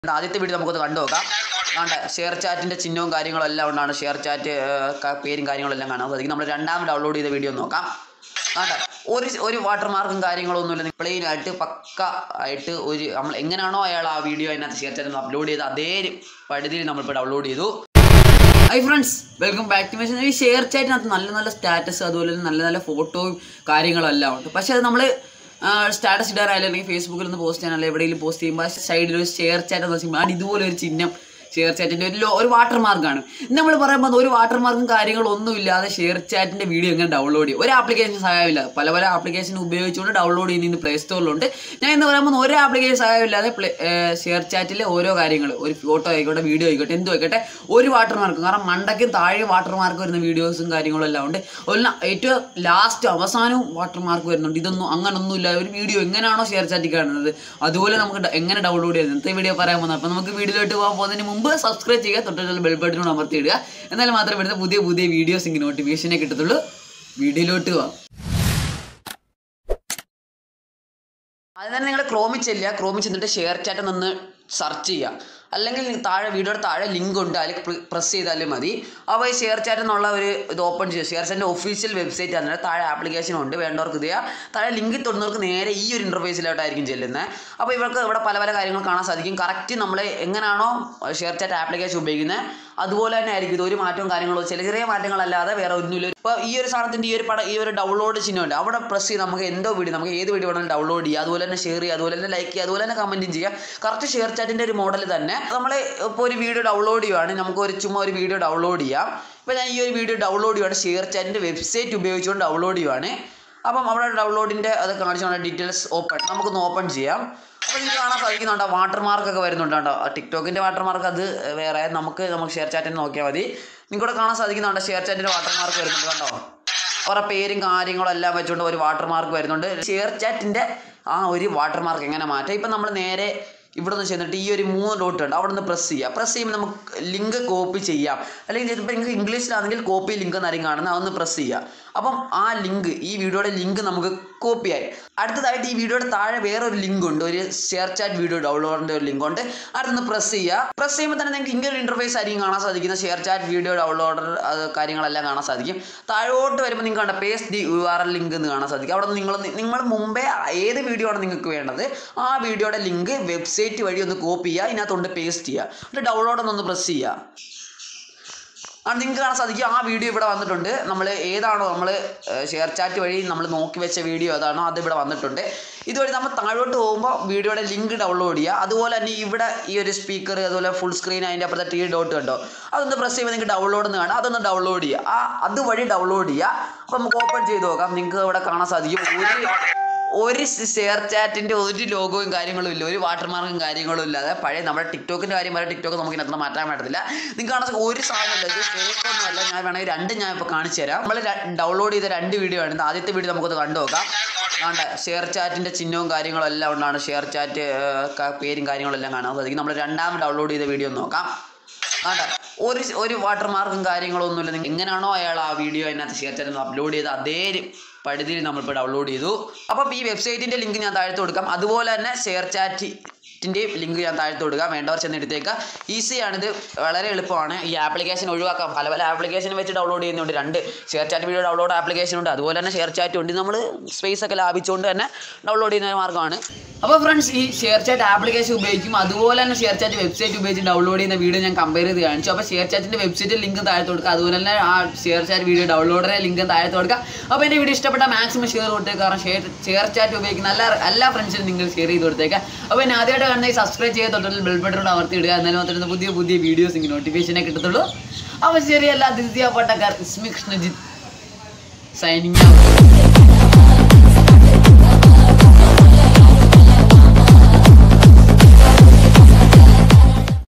ആദ്യത്തെ വീഡിയോ നമുക്കൊന്ന് കണ്ടു നോക്കാം വേണ്ട ഷെയർ ചാറ്റിന്റെ ചിഹ്നവും കാര്യങ്ങളും എല്ലാം ഉണ്ടാണ് ഷെയർ ചാറ്റ് പേരും കാര്യങ്ങളും എല്ലാം കാണാൻ സാധിക്കും നമ്മൾ രണ്ടാമത് ഡൗൺലോഡ് ചെയ്ത വീഡിയോ നോക്കാം വേണ്ട ഒരു ഒരു വാട്ടർമാർക്കും കാര്യങ്ങളൊന്നുമില്ല പ്ലെയിൻ ആയിട്ട് പക്ക ആയിട്ട് ഒരു നമ്മൾ എങ്ങനെയാണോ അയാൾ ആ വീഡിയോ അതിനകത്ത് ഷെയർ ചാറ്റിൽ അപ്ലോഡ് ചെയ്ത് അതേ പരിധിയിൽ നമ്മളിപ്പോൾ ഡൗൺലോഡ് ചെയ്തു hi friends welcome back to machine ഈ ഷെയർ ചാറ്റിനകത്ത് നല്ല നല്ല സ്റ്റാറ്റസ് അതുപോലെ തന്നെ നല്ല നല്ല ഫോട്ടോയും കാര്യങ്ങളും എല്ലാം ഉണ്ട് പക്ഷേ അത് നമ്മൾ സ്റ്റാറ്റസ് ഇടാനായാലും അല്ലെങ്കിൽ ഫേസ്ബുക്കിൽ ഒന്ന് പോസ്റ്റ് ചെയ്യാനല്ല എവിടെയെങ്കിലും പോസ്റ്റ് ചെയ്യുമ്പോൾ സൈഡിൽ ഒരു ഷെയർ ചാറ്റ് എന്ന് വെച്ചാൽ അത് ഇതുപോലെ ഒരു ചിഹ്നം ഷെയർ ചാറ്റിൻ്റെ ഒരു ലോ- ഒരു വാട്ടർ മാർക്കാണ് നമ്മൾ പറയുമ്പോൾ ഒരു വാട്ടർ മാർക്കും കാര്യങ്ങളൊന്നും ഇല്ലാതെ ഷെയർ ചാറ്റിൻ്റെ വീഡിയോ എങ്ങനെ ഡൗൺലോഡ് ചെയ്യും ഒരു ആപ്ലിക്കേഷൻ സഹായമില്ല പല പല ആപ്ലിക്കേഷൻ ഉപയോഗിച്ചുകൊണ്ട് ഡൗൺലോഡ് ചെയ്യുന്ന ഇന്ന് പ്ലേ സ്റ്റോറിലുണ്ട് ഞാൻ എന്ന് പറയുമ്പോൾ ഒരു ആപ്ലിക്കേഷൻ സഹായമില്ലാതെ പ്ലേ ഷെയർ ചാറ്റിലെ ഓരോ കാര്യങ്ങൾ ഒരു ഫോട്ടോ ആയിക്കോട്ടെ വീഡിയോ ആയിക്കോട്ടെ എന്തും ആയിക്കോട്ടെ ഒരു വാട്ടർ മാർക്ക് കാരണം മണ്ടയ്ക്കും താഴെ വാട്ടർ മാർക്ക് വരുന്ന വീഡിയോസും കാര്യങ്ങളും എല്ലാം ഉണ്ട് അതുപോലെ ഏറ്റവും ലാസ്റ്റ് അവസാനവും വാട്ടർ മാർക്ക് വരുന്നുണ്ട് ഇതൊന്നും അങ്ങനൊന്നും ഇല്ല ഒരു വീഡിയോ എങ്ങനെയാണോ ഷെയർ ചാറ്റിൽ കാണുന്നത് അതുപോലെ നമുക്ക് ഡ- എങ്ങനെ ഡൗൺലോഡ് ചെയ്യുന്നത് ഇന്നത്തെ വീഡിയോ പറയാൻ പോകുന്നത് അപ്പോൾ നമുക്ക് വീഡിയോയിലോട്ട് പോകാൻ പോകുന്നതിന് മുമ്പ് സബ്സ്ക്രൈബ് ചെയ്യുക തൊട്ടുള്ള ബെൽ ബട്ടനോട് അമർത്തിയിടുക എന്നാൽ മാത്രമേ വരുന്ന പുതിയ പുതിയ വീഡിയോസ് ഇങ്ങനെ നോട്ടിഫിക്കേഷനെ കിട്ടത്തുള്ളൂ വീഡിയോയിലോട്ട് പോവാം അത് തന്നെ നിങ്ങൾ ക്രോമിൽ ചെല്ലുക ക്രോമിൽ ചെന്നിട്ട് ഷെയർ ചാറ്റ് നിന്ന് സെർച്ച് ചെയ്യുക അല്ലെങ്കിൽ നി- താഴെ വീഡിയോയുടെ താഴെ ലിങ്ക് ഉണ്ട് അതിൽ പ്രസ് ചെയ്താലും മതി അപ്പോൾ ഈ ഷെയർ ചാറ്റ് എന്നുള്ള ഒരു ഇത് ഓപ്പൺ ചെയ്യുക ഷെയർ ചാറ്റിൻ്റെ ഒഫീഷ്യൽ വെബ്സൈറ്റ് ആണ് താഴെ ആപ്ലിക്കേഷൻ ഉണ്ട് വേണ്ടവർക്ക് ഇത് ചെയ്യുക താഴെ ലിങ്ക് തൊടുന്നവർക്ക് നേരെ ഈ ഒരു ഇൻ്റർഫേസിലോട്ടായിരിക്കും ചെല്ലുന്നത് അപ്പോൾ ഇവർക്ക് ഇവിടെ പല പല കാര്യങ്ങൾ കാണാൻ സാധിക്കും കറക്റ്റ് നമ്മൾ എങ്ങനെയാണോ ഷെയർ ചാറ്റ് ആപ്ലിക്കേഷൻ ഉപയോഗിക്കുന്നത് അതുപോലെ തന്നെ ആയിരിക്കും ഇത് ഒരു മാറ്റവും കാര്യങ്ങളോ ചെറിയ ചെറിയ മാറ്റങ്ങളല്ലാതെ വേറെ ഒന്നുമില്ല ഇപ്പോൾ ഈ ഒരു സാധനത്തിൻ്റെ ഈ ഒരു പടം ഈ ഒരു ഡൗൺലോഡ് ചിഹ്നമുണ്ട് അവിടെ പ്രസ് ചെയ്ത് നമുക്ക് എന്തോ വീഡിയോ നമുക്ക് ഏത് വീഡിയോ വേണമെങ്കിലും ഡൗൺലോഡ് ചെയ്യുക അതുപോലെ തന്നെ ഷെയർ ചെയ്യുക അതുപോലെ തന്നെ ലൈക്ക് ചെയ്യുക അതുപോലെ തന്നെ കമൻറ്റും ചെയ്യുക കറക്റ്റ് ഷെയർ ചാറ്റിൻ്റെ ഒരു മോഡൽ തന്നെ നമ്മൾ ഇപ്പോൾ ഒരു വീഡിയോ ഡൗൺലോഡ് ചെയ്യുവാണ് നമുക്ക് ഒരു ചുമ്മാ ഒരു വീഡിയോ ഡൗൺലോഡ് ചെയ്യാം ഇപ്പോൾ ഞാൻ ഈ ഒരു വീഡിയോ ഡൗൺലോഡ് ചെയ്യുവാണ് ഷെയർ ചാറ്റിൻ്റെ വെബ്സൈറ്റ് ഉപയോഗിച്ചുകൊണ്ട് ഡൗൺലോഡ് ചെയ്യുവാണ് അപ്പം അവിടെ ഡൗൺലോഡിൻ്റെ അത് കാണിച്ചുകൊണ്ട് ഡീറ്റെയിൽസ് ഓപ്പൺ നമുക്കൊന്ന് ഓപ്പൺ ചെയ്യാം അപ്പോൾ നിങ്ങൾക്ക് കാണാൻ സാധിക്കുന്നുണ്ടോ വാട്ടർ മാർക്ക് ഒക്കെ വരുന്നുണ്ട് കേട്ടോ ടിക്ടോക്കിൻ്റെ വാട്ടർ മാർക്ക് അത് വേറെ നമുക്ക് നമുക്ക് ഷെയർ ചാറ്റിൽ നോക്കിയാൽ മതി നിങ്ങൾക്കൂടെ കാണാൻ സാധിക്കുന്നുണ്ടോ ഷെയർ ചാറ്റിൻ്റെ വാട്ടർ മാർക്ക് വരുന്നുണ്ട് കണ്ടോ അവരുടെ പേരും കാര്യങ്ങളും എല്ലാം വെച്ചുകൊണ്ട് ഒരു വാട്ടർ മാർക്ക് വരുന്നുണ്ട് ഷെയർ ചാറ്റിൻ്റെ ആ ഒരു വാട്ടർ മാർക്ക് എങ്ങനെ മാറ്റാം ഇപ്പം നമ്മൾ നേരെ ഇവിടെ നിന്ന് ചെന്നിട്ട് ഈ ഒരു മൂന്ന് ഡോട്ട് ഉണ്ട് അവിടെ നിന്ന് പ്രസ് ചെയ്യുക പ്രസ് ചെയ്യുമ്പോൾ നമുക്ക് ലിങ്ക് കോപ്പി ചെയ്യാം അല്ലെങ്കിൽ ചിലപ്പോൾ നിങ്ങൾക്ക് ഇംഗ്ലീഷിലാണെങ്കിൽ കോപ്പി ലിങ്ക് എന്നായിരിക്കും കാണുന്നത് അതൊന്ന് പ്രസ് ചെയ്യുക അപ്പം ആ ലിങ്ക് ഈ വീഡിയോയുടെ ലിങ്ക് നമുക്ക് കോപ്പിയായി അടുത്തതായിട്ട് ഈ വീഡിയോയുടെ താഴെ വേറൊരു ലിങ്ക് ഉണ്ട് ഒരു ഷെയർ ചാറ്റ് വീഡിയോ ഡൗൺലോഡിൻ്റെ ഒരു ലിങ്ക് ഉണ്ട് അടുത്തൊന്ന് പ്രസ് ചെയ്യുക പ്രസ് ചെയ്യുമ്പോൾ തന്നെ നിങ്ങൾക്ക് ഇങ്ങനെ ഒരു ഇൻ്റർഫേസ് ആയിരിക്കും കാണാൻ സാധിക്കുന്ന ഷെയർ ചാറ്റ് വീഡിയോ ഡൗൺലോഡർ അത് കാര്യങ്ങളെല്ലാം കാണാൻ സാധിക്കും താഴോട്ട് വരുമ്പോൾ നിങ്ങൾക്ക് കണ്ട പേസ്റ്റ് ദി യു ആർ എൽ ലിങ്ക് എന്ന് കാണാൻ സാധിക്കും അവിടെ നിങ്ങൾ നിങ്ങൾ മുമ്പേ ഏത് വീഡിയോ ആണ് നിങ്ങൾക്ക് വേണ്ടത് ആ വീഡിയോയുടെ ലിങ്ക് വെബ്സൈറ്റ് വഴി ഒന്ന് കോപ്പി ചെയ്യുക ഇതിനകത്തോണ്ട് പേസ്റ്റ് ചെയ്യുക എന്നിട്ട് ഡൗൺലോഡ് എന്നൊന്ന് പ്രസ് ചെയ്യുക ആ നിങ്ങൾക്ക് കാണാൻ സാധിക്കും ആ വീഡിയോ ഇവിടെ വന്നിട്ടുണ്ട് നമ്മൾ ഏതാണോ നമ്മൾ ഷെയർ ചാറ്റ് വഴി നമ്മൾ നോക്കി വെച്ച വീഡിയോ ഏതാണോ അത് ഇവിടെ വന്നിട്ടുണ്ട് ഇതുവഴി നമ്മൾ താഴോട്ട് പോകുമ്പോൾ വീഡിയോയുടെ ലിങ്ക് ഡൗൺലോഡ് ചെയ്യുക അതുപോലെ തന്നെ ഇവിടെ ഈ ഒരു സ്പീക്കർ അതുപോലെ ഫുൾ സ്ക്രീൻ അതിൻ്റെ അപ്പുറത്തെ ടി ഡോട്ട് കണ്ടോ അതൊന്ന് പ്രസ് ചെയ്യുമ്പോൾ നിങ്ങൾക്ക് ഡൗൺലോഡ് എന്ന് കാണാം അതൊന്ന് ഡൗൺലോഡ് ചെയ്യുക ആ അതുവഴി ഡൗൺലോഡ് ചെയ്യുക അപ്പോൾ നമുക്ക് ഓപ്പൺ ചെയ്ത് നോക്കാം നിങ്ങൾക്ക് ഇവിടെ കാണാൻ സാധിക്കും ഒരു ഒരു ഷെയർ ചാറ്റിന്റെ ഒരു ലോഗോയും കാര്യങ്ങളും ഇല്ല ഒരു വാട്ടർമാർക്കും കാര്യങ്ങളും ഇല്ലാതെ പഴയ നമ്മുടെ ടിക്ടോക്കിന്റെ കാര്യം വരെ ടിക്ടോക്ക് നമുക്ക് ഇതിനകത്ത് മാറ്റാൻ പറ്റത്തില്ല നിങ്ങൾക്ക് കാണാൻ സാധിക്കും ഒരു സാധനമില്ല ഇത് fake ഒന്നുമല്ല ഞാൻ വേണമെങ്കിൽ രണ്ട് ഞാൻ ഇപ്പോൾ കാണിച്ചു തരാം നമ്മൾ ഡൗൺലോഡ് ചെയ്ത രണ്ട് വീഡിയോ ആണ് ഇത് ആദ്യത്തെ വീഡിയോ നമുക്കൊന്ന് കണ്ടു നോക്കാം വേണ്ട ഷെയർ ചാറ്റിന്റെ ചിഹ്നവും കാര്യങ്ങളും എല്ലാം ഉണ്ടാണ് ഷെയർ ചാറ്റ് പേരും കാര്യങ്ങളും എല്ലാം കാണാൻ സാധിക്കും നമ്മൾ രണ്ടാമത് ഡൗൺലോഡ് ചെയ്ത വീഡിയോ ഒന്ന് നോക്കാം വേണ്ട ഒരു ഒരു വാട്ടർ മാർക്കും കാര്യങ്ങളൊന്നുമില്ല നിങ്ങൾ എങ്ങനെയാണോ അയാൾ ആ വീഡിയോ അതിനകത്ത് ഷെയർ ചാനൽ അപ്ലോഡ് ചെയ്ത് അതേ പരിധിയിൽ നമ്മളിപ്പോൾ ഡൗൺലോഡ് ചെയ്തു അപ്പം ഈ വെബ്സൈറ്റിൻ്റെ ലിങ്ക് ഞാൻ താഴത്ത് കൊടുക്കാം അതുപോലെ തന്നെ ഷെയർ ചാറ്റിൻ്റെയും ലിങ്ക് ഞാൻ താഴത്ത് കൊടുക്കാം വേണ്ടവർ ചെന്ന് എടുത്തേക്കുക ഈസിയാണിത് വളരെ എളുപ്പമാണ് ഈ ആപ്ലിക്കേഷൻ ഒഴിവാക്കാം പല പല ആപ്ലിക്കേഷൻ വെച്ച് ഡൗൺലോഡ് ചെയ്യുന്നുണ്ട് രണ്ട് share chat video download application ഉണ്ട് അതുപോലെ തന്നെ ഷെയർ ചാറ്റ് ഉണ്ട് നമ്മൾ സ്പേസ് ഒക്കെ ലാഭിച്ചുകൊണ്ട് തന്നെ ഡൗൺലോഡ് ചെയ്യുന്ന ഒരു മാർഗ്ഗമാണ് അപ്പോൾ ഫ്രണ്ട്സ് ഈ ഷെയർ ചാറ്റ് ആപ്ലിക്കേഷൻ ഉപയോഗിക്കും അതുപോലെ തന്നെ ഷെയർ ചാറ്റ് വെബ്സൈറ്റ് ഉപയോഗിച്ച് ഡൗൺലോഡ് ചെയ്യുന്ന വീഡിയോ ഞാൻ കമ്പയർ ചെയ്ത് കാണിച്ചു അപ്പോൾ ഷെയർ ചാറ്റിൻ്റെ വെബ്സൈറ്റ് ലിങ്ക് താഴത്ത് കൊടുക്കുക അതുപോലെ തന്നെ ആ ഷെയർ ചാറ്റ് വീഡിയോ ഡൗൺലോഡറെ ലിങ്ക് താഴത്ത് കൊടുക്കുക അപ്പോൾ എൻ്റെ വീഡിയോ ഇഷ്ടപ്പെട്ട മാക്സിമം ഷെയർ കൊടുത്തേക്കുക കാരണം ഷെയർ ഷെയർ ചാറ്റ് ഉപയോഗിക്കുന്ന എല്ലാ എല്ലാ ഫ്രണ്ട്സിനും നിങ്ങൾ ഷെയർ ചെയ്ത് കൊടുത്തേക്കുക അപ്പോൾ എന്നെ ആദ്യമായിട്ട് കാണുന്ന സബ്സ്ക്രൈബ് ചെയ്ത് തൊട്ടിൽ ബെൽ ബട്ടൺ അമർത്തി ഇടുക എന്നാലും മാത്രമേ പുതിയ പുതിയ വീഡിയോസ് ഇങ്ങനെ നോട്ടിഫിക്കേഷനെ കിട്ടത്തുള്ളൂ അപ്പോൾ ശരിയല്ല ദിസ്യ പട്ടക്കാർ ഇസ്മി കൃഷ്ണജിത്ത് സൈനിങ്